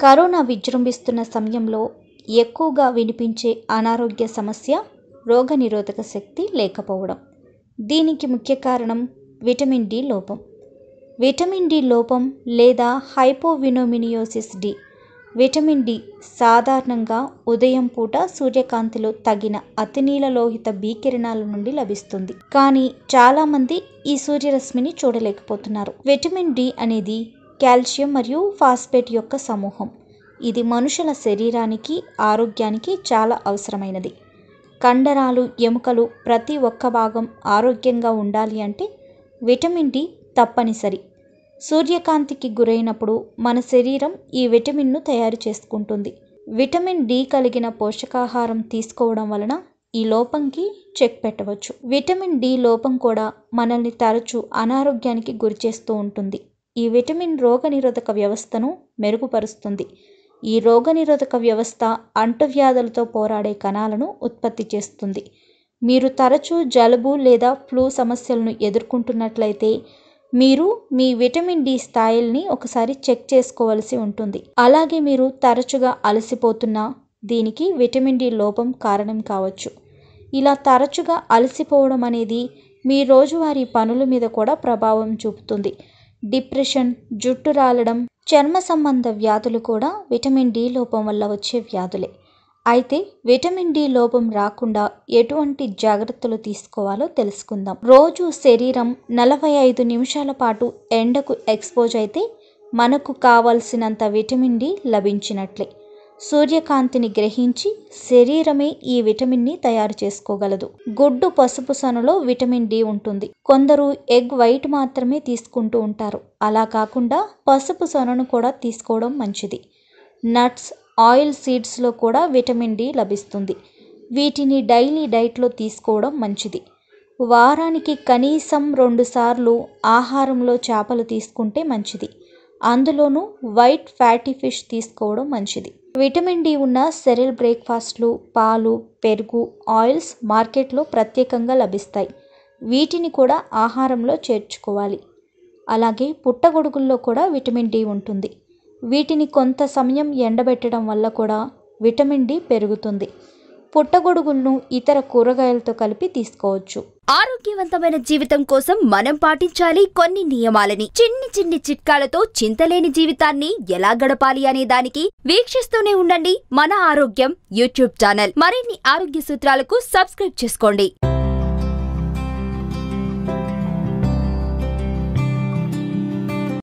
corona విజృంభిస్తున్న సమయంలో ఎక్కువగా వినిపించే అనారోగ్య సమస్య రోగనిరోధక శక్తి లేకపోవడం దీనికి ముఖ్య కారణం విటమిన్ డి లోపం విటమిన్ డి లోపం లేదా హైపోవినోమినియోసిస్ డి విటమిన్ డి సాధారణంగా ఉదయం పూట సూర్యకాంతిలో తగిన అతినీల లోహిత బి కిరణాల నుండి లభిస్తుంది కానీ చాలామంది ఈ సూర్యరశ్మిని చూడలేకపోతున్నారు విటమిన్ డి అనేది కాల్షియం మరియు ఫాస్ఫేట్ యొక్క సమూహం ఇది మనుషుల శరీరానికి ఆరోగ్యానికి చాలా అవసరమైనది కండరాలు ఎముకలు ప్రతి ఒక్క భాగం ఆరోగ్యంగా ఉండాలి అంటే విటమిన్ డి తప్పనిసరి సూర్యకాంతికి గురైనప్పుడు మన శరీరం ఈ విటమిన్ను తయారు చేసుకుంటుంది విటమిన్ డి కలిగిన పోషకాహారం తీసుకోవడం వలన ఈ లోపంకి చెక్ పెట్టవచ్చు విటమిన్ డి లోపం కూడా మనల్ని తరచూ అనారోగ్యానికి గురిచేస్తూ ఉంటుంది ఈ విటమిన్ రోగనిరోధక వ్యవస్థను మెరుగుపరుస్తుంది ఈ రోగనిరోధక వ్యవస్థ అంటువ్యాధులతో పోరాడే కణాలను ఉత్పత్తి చేస్తుంది మీరు తరచూ జలుబు లేదా ఫ్లూ సమస్యలను ఎదుర్కొంటున్నట్లయితే మీరు మీ విటమిన్ డి స్థాయిల్ని ఒకసారి చెక్ చేసుకోవలసి ఉంటుంది అలాగే మీరు తరచుగా అలసిపోతున్నా దీనికి విటమిన్ డి లోపం కారణం కావచ్చు ఇలా తరచుగా అలసిపోవడం అనేది మీ రోజువారీ పనుల మీద కూడా ప్రభావం చూపుతుంది డిప్రెషన్ జుట్టు రాలడం చర్మ సంబంధ వ్యాధులు కూడా విటమిన్ డి లోపం వల్ల వచ్చే వ్యాధులే అయితే విటమిన్ డి లోపం రాకుండా ఎటువంటి జాగ్రత్తలు తీసుకోవాలో తెలుసుకుందాం రోజు శరీరం నలభై ఐదు నిమిషాల పాటు ఎండకు ఎక్స్పోజ్ అయితే మనకు కావలసినంత విటమిన్ డి లభించినట్లే సూర్యకాంతిని గ్రహించి శరీరమే ఈ విటమిన్ని తయారు చేసుకోగలదు గుడ్డు పసుపు సొనలో విటమిన్ డి ఉంటుంది కొందరు ఎగ్ వైట్ మాత్రమే తీసుకుంటూ ఉంటారు అలా కాకుండా పసుపు సొనను కూడా తీసుకోవడం మంచిది నట్స్ ఆయిల్ సీడ్స్లో కూడా విటమిన్ డి లభిస్తుంది వీటిని డైలీ డైట్లో తీసుకోవడం మంచిది వారానికి కనీసం రెండుసార్లు ఆహారంలో చేపలు తీసుకుంటే మంచిది అందులోనూ వైట్ ఫ్యాటీ ఫిష్ తీసుకోవడం మంచిది విటమిన్ డి ఉన్న సెరిల్ బ్రేక్ఫాస్ట్లు పాలు పెరుగు ఆయిల్స్ మార్కెట్లో ప్రత్యేకంగా లభిస్తాయి వీటిని కూడా ఆహారంలో చేర్చుకోవాలి అలాగే పుట్టగొడుగుల్లో కూడా విటమిన్ డి ఉంటుంది వీటిని కొంత సమయం ఎండబెట్టడం వల్ల కూడా విటమిన్ డి పెరుగుతుంది పుట్టగొడుగులను ఇతర కూరగాయలతో కలిపి తీసుకోవచ్చు ఆరోగ్యవంతమైన జీవితం కోసం మనం పాటించాలి కొన్ని నియమాలని చిన్ని చిన్ని చిట్కాలతో చింతలేని జీవితాన్ని ఎలా గడపాలి అనే దానికి వీక్షిస్తూనే ఉండండి మన ఆరోగ్యం యూట్యూబ్ ఛానల్ మరిన్ని ఆరోగ్య సూత్రాలకు సబ్స్క్రైబ్ చేసుకోండి